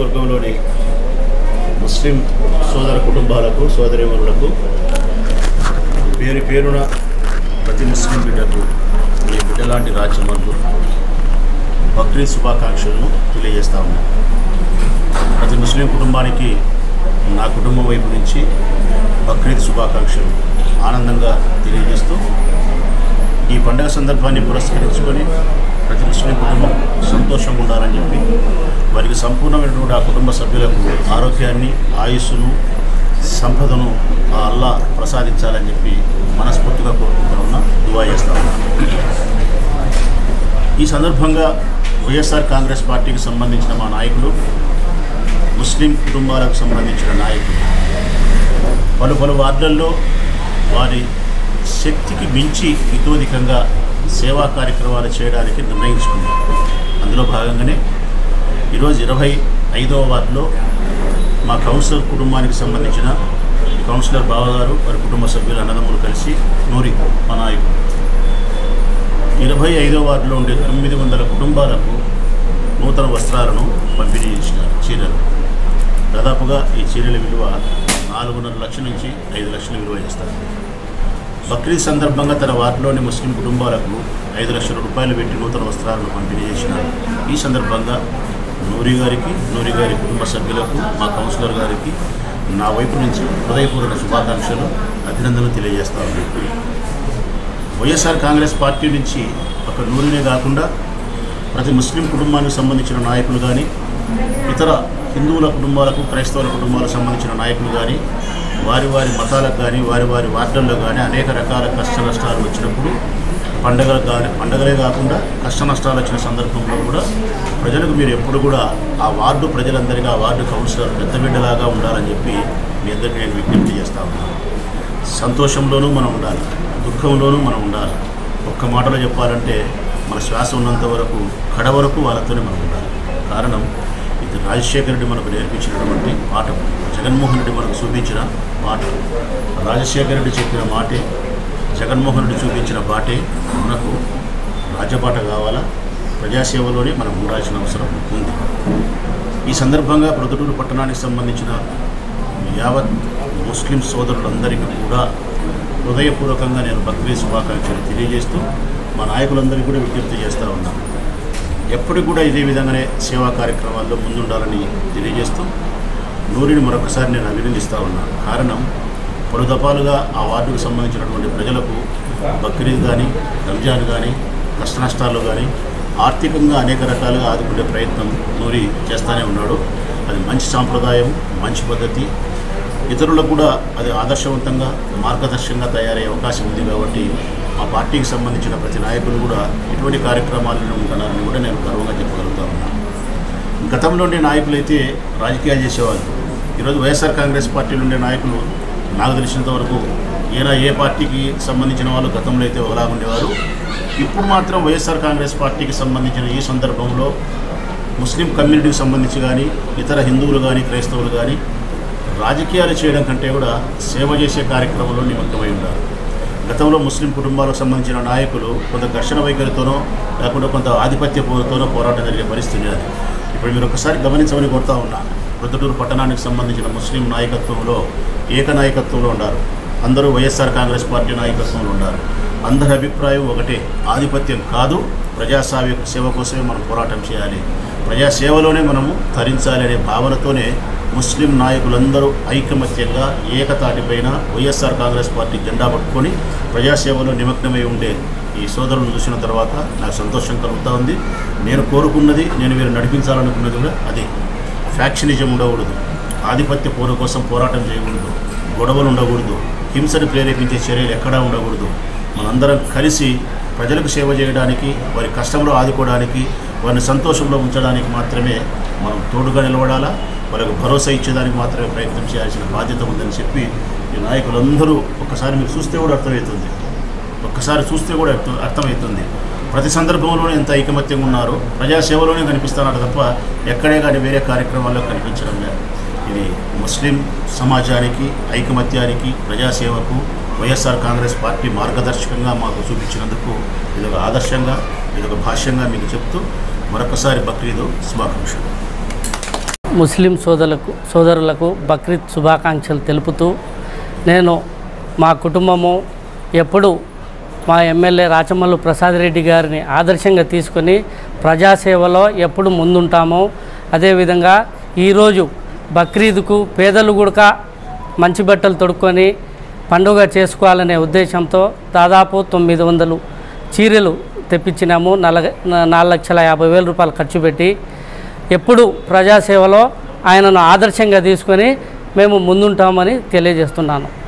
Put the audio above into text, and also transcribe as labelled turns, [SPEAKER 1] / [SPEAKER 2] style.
[SPEAKER 1] నియోజకవర్గంలోని ముస్లిం సోదర కుటుంబాలకు సోదరిమణులకు పేరు పేరున ప్రతి ముస్లిం బిడ్డకు మీ బిడ్డ లాంటి రాజ్యమందు బక్రీద్ శుభాకాంక్షలను తెలియజేస్తా ఉన్నాను ప్రతి ముస్లిం కుటుంబానికి నా కుటుంబం వైపు నుంచి బక్రీద్ శుభాకాంక్షలు ఆనందంగా తెలియజేస్తూ ఈ పండగ సందర్భాన్ని పురస్కరించుకొని ప్రతి ముస్లిం కుటుంబం సంతోషంగా ఉండాలని చెప్పి వారికి సంపూర్ణమైనటువంటి ఆ కుటుంబ సభ్యులకు ఆరోగ్యాన్ని ఆయుస్సును సంపదను ఆ అల్లా ప్రసాదించాలని చెప్పి మనస్ఫూర్తిగా కోరుకుంటూ ఉన్నా దువా చేస్తా ఉన్నా ఈ సందర్భంగా వైఎస్ఆర్ కాంగ్రెస్ పార్టీకి సంబంధించిన మా నాయకులు ముస్లిం కుటుంబాలకు సంబంధించిన నాయకులు పలు పలు వార్డుల్లో వారి శక్తికి మించి ఇతోధికంగా సేవా కార్యక్రమాలు చేయడానికి నిర్ణయించుకున్నారు అందులో భాగంగానే ఈరోజు ఇరవై ఐదవ వార్డులో మా కౌన్సిలర్ కుటుంబానికి సంబంధించిన కౌన్సిలర్ బావగారు వారి కుటుంబ సభ్యులు అన్నదమ్ములు కలిసి నూరి మా నాయకుడు ఇరవై ఐదో వార్డులో ఉండే తొమ్మిది వందల కుటుంబాలకు నూతన వస్త్రాలను పంపిణీ చేసినారు చీరలు దాదాపుగా ఈ చీరల విలువ నాలుగున్నర లక్షల నుంచి ఐదు లక్షల విలువ చేస్తారు బక్రీద్ సందర్భంగా తన వార్డులోని ముస్లిం కుటుంబాలకు ఐదు లక్షల రూపాయలు పెట్టి నూతన వస్త్రాలను పంపిణీ చేసినారు ఈ సందర్భంగా నూరి గారికి నూరి గారి కుటుంబ సభ్యులకు మా కౌన్సిలర్ గారికి నా వైపు నుంచి హృదయపూర్వక శుభాకాంక్షలు అభినందనలు తెలియజేస్తా ఉన్నాను వైఎస్ఆర్ కాంగ్రెస్ పార్టీ నుంచి ఒక నూరినే కాకుండా ప్రతి ముస్లిం కుటుంబానికి సంబంధించిన నాయకులు కానీ ఇతర హిందువుల కుటుంబాలకు క్రైస్తవుల కుటుంబాలకు సంబంధించిన నాయకులు కానీ వారి వారి మతాలకు కానీ వారి వారి వార్డుల్లో కానీ అనేక రకాల కష్ట నష్టాలు వచ్చినప్పుడు పండగలు కానీ పండగలే కాకుండా కష్ట నష్టాలు వచ్చిన సందర్భంలో కూడా ప్రజలకు మీరు ఎప్పుడు కూడా ఆ వార్డు ప్రజలందరికీ ఆ వార్డు కౌన్సిలర్ పెద్ద బిడ్డలాగా ఉండాలని చెప్పి మీ అందరికీ నేను విజ్ఞప్తి చేస్తా ఉన్నాను సంతోషంలోనూ మనం ఉండాలి దుఃఖంలోనూ మనం ఉండాలి ఒక్క మాటలో చెప్పాలంటే మన శ్వాస ఉన్నంత వరకు కడ వరకు వాళ్ళతోనే మనం ఉండాలి కారణం ఇది రాజశేఖర రెడ్డి మనకు నేర్పించినటువంటి పాఠం జగన్మోహన్ రెడ్డి మనకు చూపించిన పాఠం రాజశేఖర రెడ్డి చెప్పిన మాటే జగన్మోహన్ రెడ్డి చూపించిన బాటే మనకు రాజ్యపాట కావాలా ప్రజాసేవలోనే మనం ఉండాల్సిన అవసరం ఉంది ఈ సందర్భంగా ప్రొద్దుటూరు పట్టణానికి సంబంధించిన యావత్ ముస్లిం సోదరులందరికీ కూడా హృదయపూర్వకంగా నేను బక్రీద్ శుభాకాంక్షలు తెలియజేస్తూ మా నాయకులందరికీ కూడా విజ్ఞప్తి చేస్తూ ఉన్నాను ఎప్పటికి కూడా ఇదే విధంగానే సేవా కార్యక్రమాల్లో ముందుండాలని తెలియజేస్తూ నూరిని మరొకసారి నేను అభినందిస్తూ ఉన్నాను కారణం పలు దఫాలుగా ఆ వార్డుకు సంబంధించినటువంటి ప్రజలకు బక్రీద్ కానీ రంజాన్ కానీ కష్ట నష్టాలు కానీ ఆర్థికంగా అనేక రకాలుగా ఆదుకునే ప్రయత్నం నూరి చేస్తూనే ఉన్నాడు అది మంచి సాంప్రదాయం మంచి పద్ధతి ఇతరులకు కూడా అది ఆదర్శవంతంగా మార్గదర్శకంగా తయారయ్యే అవకాశం ఉంది కాబట్టి మా పార్టీకి సంబంధించిన ప్రతి నాయకులు కూడా ఇటువంటి కార్యక్రమాలను ఉంటున్నారని కూడా నేను గర్వంగా చెప్పగలుగుతా ఉన్నాను గతంలో ఉండే నాయకులైతే రాజకీయాలు చేసేవాళ్ళు ఈరోజు వైఎస్ఆర్ కాంగ్రెస్ పార్టీలో ఉండే నాయకులు నాకు తెలిసినంత వరకు ఈయన ఏ పార్టీకి సంబంధించిన వాళ్ళు గతంలో అయితే ఒకలా ఉండేవారు ఇప్పుడు మాత్రం వైఎస్ఆర్ కాంగ్రెస్ పార్టీకి సంబంధించిన ఈ సందర్భంలో ముస్లిం కమ్యూనిటీకి సంబంధించి కానీ ఇతర హిందువులు కానీ క్రైస్తవులు కానీ రాజకీయాలు చేయడం కంటే కూడా సేవ చేసే కార్యక్రమంలో నిమగ్నమై ఉన్నారు గతంలో ముస్లిం కుటుంబాలకు సంబంధించిన నాయకులు కొంత ఘర్షణ వైఖరితోనో లేకుండా కొంత ఆధిపత్య పోరుతోనో పోరాటం జరిగే పరిస్థితి ఉన్నది ఇప్పుడు మీరు ఒకసారి గమనించమని కోరుతా ఉన్నా ప్రొద్దుటూరు పట్టణానికి సంబంధించిన ముస్లిం నాయకత్వంలో ఏక నాయకత్వంలో ఉన్నారు అందరూ వైఎస్ఆర్ కాంగ్రెస్ పార్టీ నాయకత్వంలో ఉన్నారు అందరి అభిప్రాయం ఒకటే ఆధిపత్యం కాదు ప్రజాస్వామ్య సేవ కోసమే మనం పోరాటం చేయాలి ప్రజాసేవలోనే మనము తరించాలి అనే భావనతోనే ముస్లిం నాయకులందరూ ఐకమత్యంగా ఏకతాటిపైన వైఎస్ఆర్ కాంగ్రెస్ పార్టీ జెండా పట్టుకొని ప్రజాసేవలో నిమగ్నమై ఉండే ఈ సోదరులను చూసిన తర్వాత నాకు సంతోషం కలుగుతూ ఉంది నేను కోరుకున్నది నేను వీరు నడిపించాలనుకున్నది కూడా అదే ఫ్యాక్షనిజం ఉండకూడదు ఆధిపత్య పోరు కోసం పోరాటం చేయకూడదు గొడవలు ఉండకూడదు హింసను ప్రేరేపించే చర్యలు ఎక్కడా ఉండకూడదు మనందరం కలిసి ప్రజలకు సేవ చేయడానికి వారి కష్టంలో ఆదుకోవడానికి వారిని సంతోషంలో ఉంచడానికి మాత్రమే మనం తోడుగా నిలబడాలా వాళ్ళకు భరోసా ఇచ్చేదానికి మాత్రమే ప్రయత్నం చేయాల్సిన బాధ్యత ఉందని చెప్పి ఈ నాయకులందరూ ఒక్కసారి మీరు చూస్తే కూడా అర్థమవుతుంది ఒక్కసారి చూస్తే కూడా అర్థం అర్థమవుతుంది ప్రతి సందర్భంలోనూ ఎంత ఐకమత్యంగా ఉన్నారో ప్రజాసేవలోనే కనిపిస్తున్నారు తప్ప ఎక్కడే కానీ వేరే కార్యక్రమాల్లో కనిపించడం లేదు ఇది ముస్లిం సమాజానికి ఐకమత్యానికి ప్రజాసేవకు వైఎస్ఆర్ కాంగ్రెస్ పార్టీ మార్గదర్శకంగా మాకు చూపించినందుకు ఇది ఒక ఆదర్శంగా ఇది ఒక భాష్యంగా మీకు చెప్తూ మరొకసారి బక్రీదు శుభాకాంక్షలు
[SPEAKER 2] ముస్లిం సోదరులకు సోదరులకు బక్రీద్ శుభాకాంక్షలు తెలుపుతూ నేను మా కుటుంబము ఎప్పుడు మా ఎమ్మెల్యే రాచమల్లు ప్రసాద్ రెడ్డి గారిని ఆదర్శంగా తీసుకొని ప్రజాసేవలో ఎప్పుడు ముందుంటామో అదేవిధంగా ఈరోజు బక్రీద్కు పేదలు కూడా మంచి బట్టలు తొడుక్కొని పండుగ చేసుకోవాలనే ఉద్దేశంతో దాదాపు తొమ్మిది వందలు చీరలు తెప్పించినాము నలగ నాలుగు లక్షల యాభై వేల రూపాయలు ఖర్చు పెట్టి ఎప్పుడు ప్రజాసేవలో ఆయనను ఆదర్శంగా తీసుకొని మేము ముందుంటామని తెలియజేస్తున్నాను